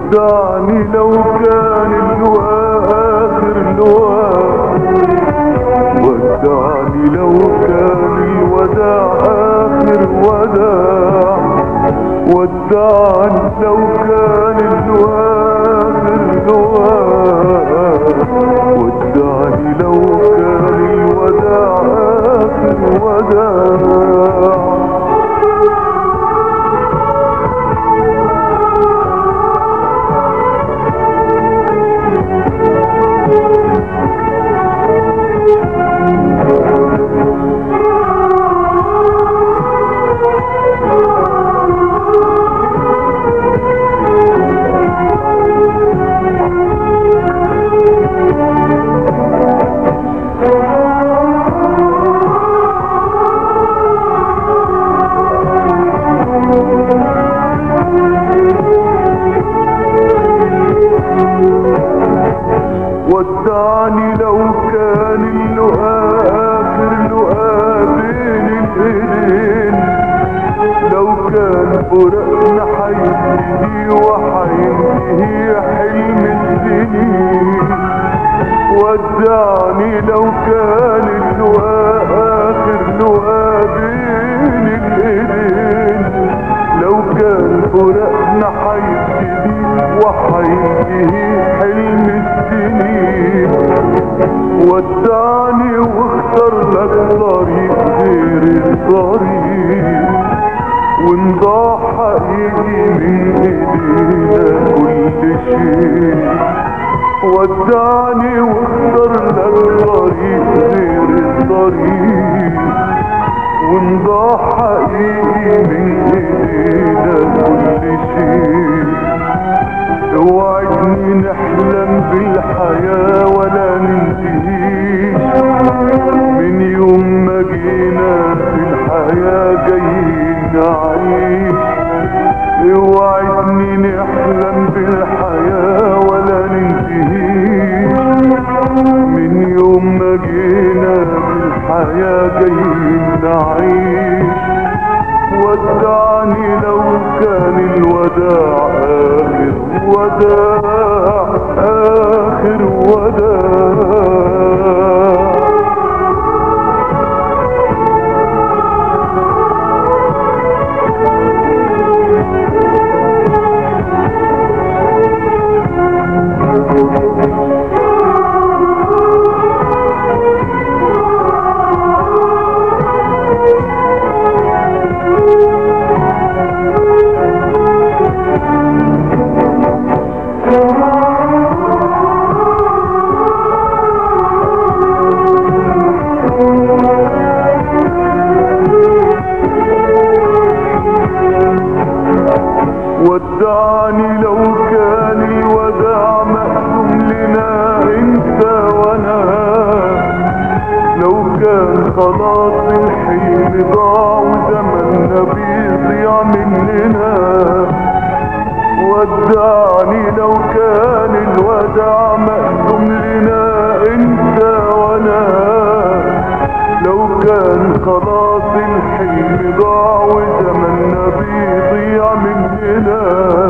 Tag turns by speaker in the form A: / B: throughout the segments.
A: ودعني لو كان اللواء آخر لواء ودعني لو كان الوداع آخر وداع ودعني لو كان اللواء آخر لواء ودعني لو كان الوداع آخر وداع ودعني لو كان اللقاء آخر لقاء بين الإيدين لو كان فراقنا حينتهي وحينتهي حلم السنين ودعني لو كان اللقاء آخر لقاء بين الإيدين لو كان فراقنا حينتهي وحينتهي حلم السنين ودعني واختار لك طريق غير الطريق ونضاع حقيقي من ايدينا كل شيء ودعني واختار لك طريق غير الطريق ونضاع حقيقي من ايدينا كل شيء اوعدني نحلم بالحياة ولا ننتهيش من يوم ما جينا في الحياة جايين نعيش اوعدني نحلم بالحياة ولا ننتهيش من يوم ما جينا في الحياة جايين نعيش ودعني لو كان الوداع آخر وداع آخر وداع ودعني لو كان الوداع مقسوم لنا انت وانا لو كان خلاص الحلم ضاع وزمننا بيضيع مننا ودعني لو كان الوداع مقسوم لنا انت وانا لو كان خلاص الحلم ضاع وزمننا بيضيع مننا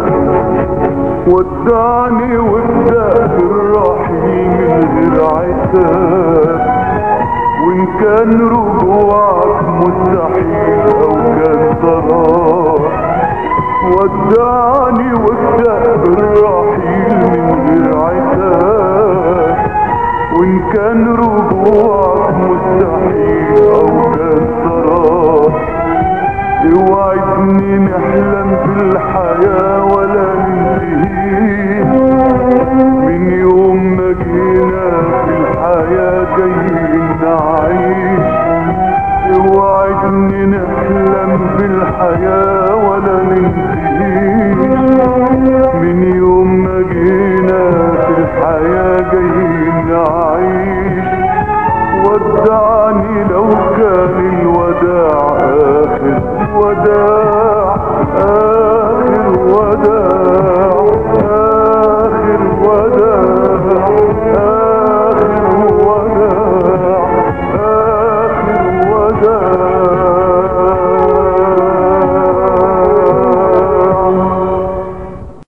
A: ودعني وابدأ بالرحيل من غير عتاب وان كان رجوعك مستحيل او كان ضرار ودعني وابدأ بالرحيل من غير عتاب وان كان رجوعك مستحيل او كان ضرار اوعدني نحلم بالحياة